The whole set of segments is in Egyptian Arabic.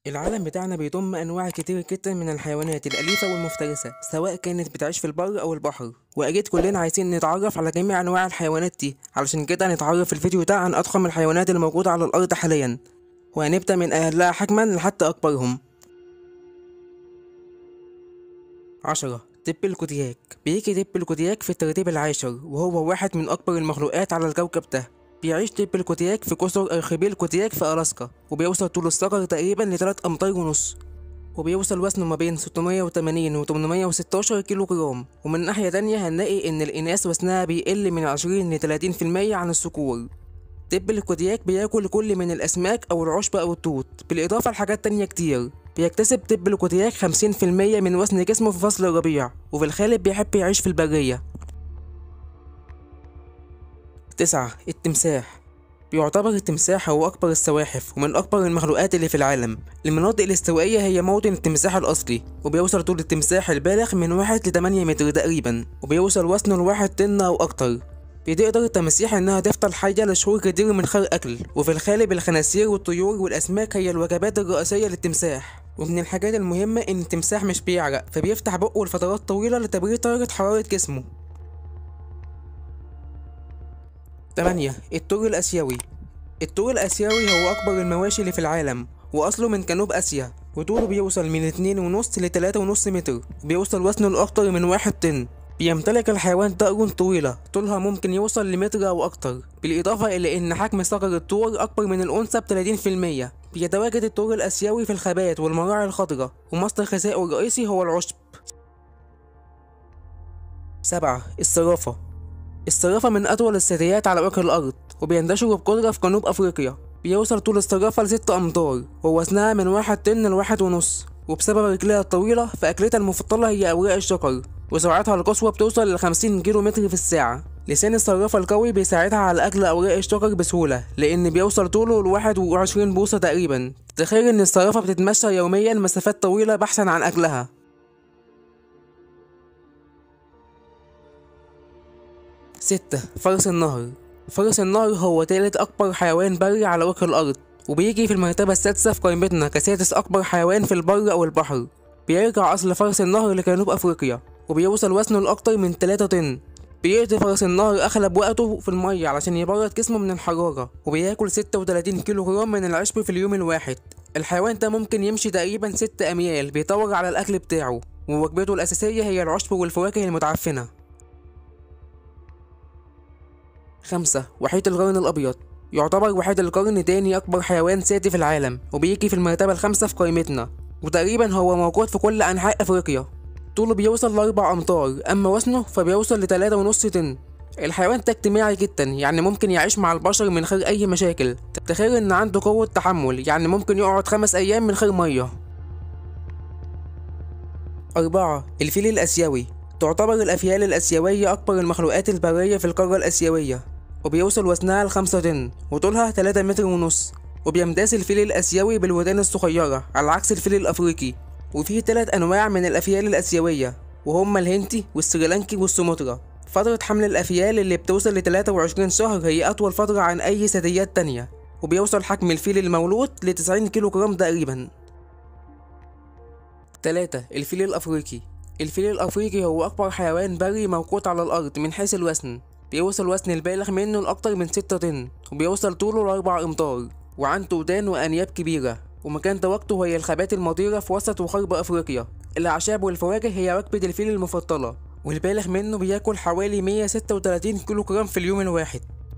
العالم بتاعنا بيضم أنواع كتير جدا من الحيوانات الأليفة والمفترسة سواء كانت بتعيش في البر أو البحر وأكيد كلنا عايزين نتعرف على جميع أنواع الحيوانات دي علشان كده هنتعرف في الفيديو ده عن أضخم الحيوانات اللي موجودة على الأرض حاليا وهنبدأ من أقلها حجما لحد أكبرهم عشرة دب الكودياك بيجي دب الكودياك في الترتيب العاشر وهو واحد من أكبر المخلوقات على الكوكب ده بيعيش دب الكودياك في جزر أرخبيل كودياك في ألاسكا وبيوصل طول الصقر تقريبا لتلات أمتار ونص وبيوصل وزنه ما بين 680 و 816 كيلو جرام ومن ناحية تانية هنلاقي إن الإناث وزنها بيقل من 20 ل 30% عن الذكور دب الكودياك بياكل كل من الأسماك أو العشب أو التوت بالإضافة لحاجات تانية كتير بيكتسب دب الكودياك 50% من وزن جسمه في فصل الربيع وفي الغالب بيحب يعيش في البرية تسعة التمساح بيعتبر التمساح هو أكبر السواحف ومن أكبر المخلوقات اللي في العالم المناطق الاستوائية هي موطن التمساح الأصلي وبيوصل طول التمساح البالغ من واحد لتمانية متر تقريبا وبيوصل وزنه لواحد طن أو أكتر بتقدر التماسيح إنها تفضل حية لشهور كتير من غير أكل وفي الغالب الخنازير والطيور والأسماك هي الوجبات الرئيسية للتمساح ومن الحاجات المهمة إن التمساح مش بيعرق فبيفتح بقه لفترات طويلة لتبريد درجة حرارة جسمه 8 التور الآسيوي التور الآسيوي هو أكبر المواشي اللي في العالم وأصله من جنوب آسيا وطوله بيوصل من اتنين ونص لتلاتة ونص متر وبيوصل وزنه لأكتر من واحد طن بيمتلك الحيوان طقر طويلة طولها ممكن يوصل لمتر أو أكتر بالإضافة إلى إن حجم صقر الطور أكبر من الأنثى بتلاتين في المية بيتواجد الطور الآسيوي في الغابات والمراعي الخضراء ومصدر غذائه الرئيسي هو العشب سبعة الصرافة الصرافة من أطول الثدييات على وجه الأرض وبينتشروا بقدرة في جنوب أفريقيا بيوصل طول الصرافة لست أمتار ووزنها من واحد طن لواحد ونص وبسبب رجلها الطويلة فأكلتها المفضلة هي أوراق الشجر وسرعتها القصوى بتوصل لخمسين كيلو متر في الساعة لسان الصرافة القوي بيساعدها على أكل أوراق الشجر بسهولة لأن بيوصل طوله لواحد وعشرين بوصة تقريبا تخيل إن الصرافة بتتمشى يوميا مسافات طويلة بحثا عن أكلها ستة فرس النهر فرس النهر هو تالت أكبر حيوان بري على وجه الأرض وبيجي في المرتبة السادسة في قائمتنا كسادس أكبر حيوان في البر أو البحر بيرجع أصل فرس النهر لجنوب أفريقيا وبيوصل وزنه لأكتر من 3 طن بيقضي فرس النهر أغلب وقته في المية علشان يبرد جسمه من الحرارة وبياكل 36 كيلو جرام من العشب في اليوم الواحد الحيوان ده ممكن يمشي تقريبا 6 أميال بيطور على الأكل بتاعه ووجبته الأساسية هي العشب والفواكه المتعفنة خمسة وحيد القرن الأبيض يعتبر وحيد القرن تاني أكبر حيوان ساتي في العالم وبيجي في المرتبة الخامسة في قائمتنا وتقريبا هو موجود في كل أنحاء أفريقيا طوله بيوصل لأربع أمتار أما وزنه فبيوصل لتلاتة ونص طن الحيوان ده اجتماعي جدا يعني ممكن يعيش مع البشر من غير أي مشاكل تخيل إن عنده قوة تحمل يعني ممكن يقعد خمس أيام من غير مية أربعة الفيل الآسيوي تعتبر الأفيال الآسيوية أكبر المخلوقات البرية في القارة الآسيوية وبيوصل وزنها لخمسة طن وطولها تلاتة متر ونص وبيمتاز الفيل الآسيوي بالودان الصغيرة على عكس الفيل الأفريقي وفيه تلات أنواع من الأفيال الآسيوية وهما الهندي والسريلانكي والسومطرة فترة حمل الأفيال اللي بتوصل لتلاتة وعشرين شهر هي أطول فترة عن أي ثدييات تانية وبيوصل حجم الفيل المولود لتسعين كيلو جرام تقريبا تلاتة الفيل الأفريقي الفيل الأفريقي هو أكبر حيوان بري موجود على الأرض من حيث الوزن بيوصل وزن البالغ منه لأكتر من ستة طن وبيوصل طوله لأربع أمتار وعنده ودان وأنياب كبيرة ومكان تواجده هي الغابات المطيرة في وسط وغرب أفريقيا الأعشاب والفواكه هي وجبة الفيل المفضلة والبالغ منه بياكل حوالي 136 كيلو جرام في اليوم الواحد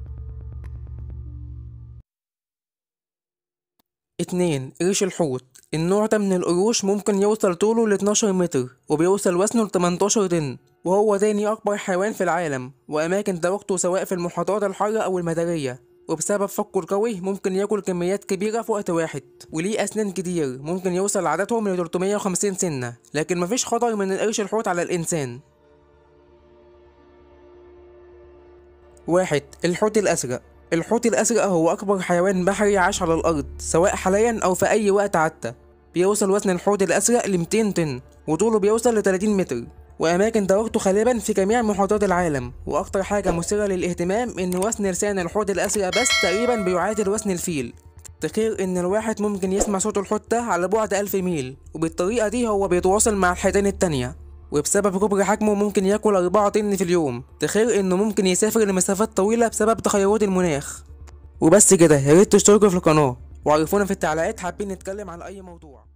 اتنين قرش الحوت النوع ده من القروش ممكن يوصل طوله ل 12 متر وبيوصل وزنه ل 18 طن وهو تاني أكبر حيوان في العالم وأماكن تواجده سواء في المحيطات الحارة أو المدارية وبسبب فكه القوي ممكن ياكل كميات كبيرة في وقت واحد وليه أسنان كتير ممكن يوصل عددهم ل 350 سنة لكن مفيش خطر من القرش الحوت على الإنسان واحد الحوت الأزرق الحوت الأزرق هو أكبر حيوان بحري عاش على الأرض سواء حاليا أو في أي وقت عدى بيوصل وزن الحوت الأزرق ل 200 طن وطوله بيوصل ل 30 متر وأماكن تواجده غالبا في جميع محيطات العالم وأكتر حاجة مثيرة للاهتمام إن وزن لسان الحوت الأزرق بس تقريبا بيعادل وزن الفيل تخيل ان الواحد ممكن يسمع صوت الحوت ده على بعد ألف ميل وبالطريقة دي هو بيتواصل مع الحيتان التانية وبسبب كبر حجمه ممكن ياكل أربعة طن في اليوم تخيل انه ممكن يسافر لمسافات طويلة بسبب تغيرات المناخ وبس كده ياريت تشتركوا في القناة وعرفونا في التعليقات حابين نتكلم عن أي موضوع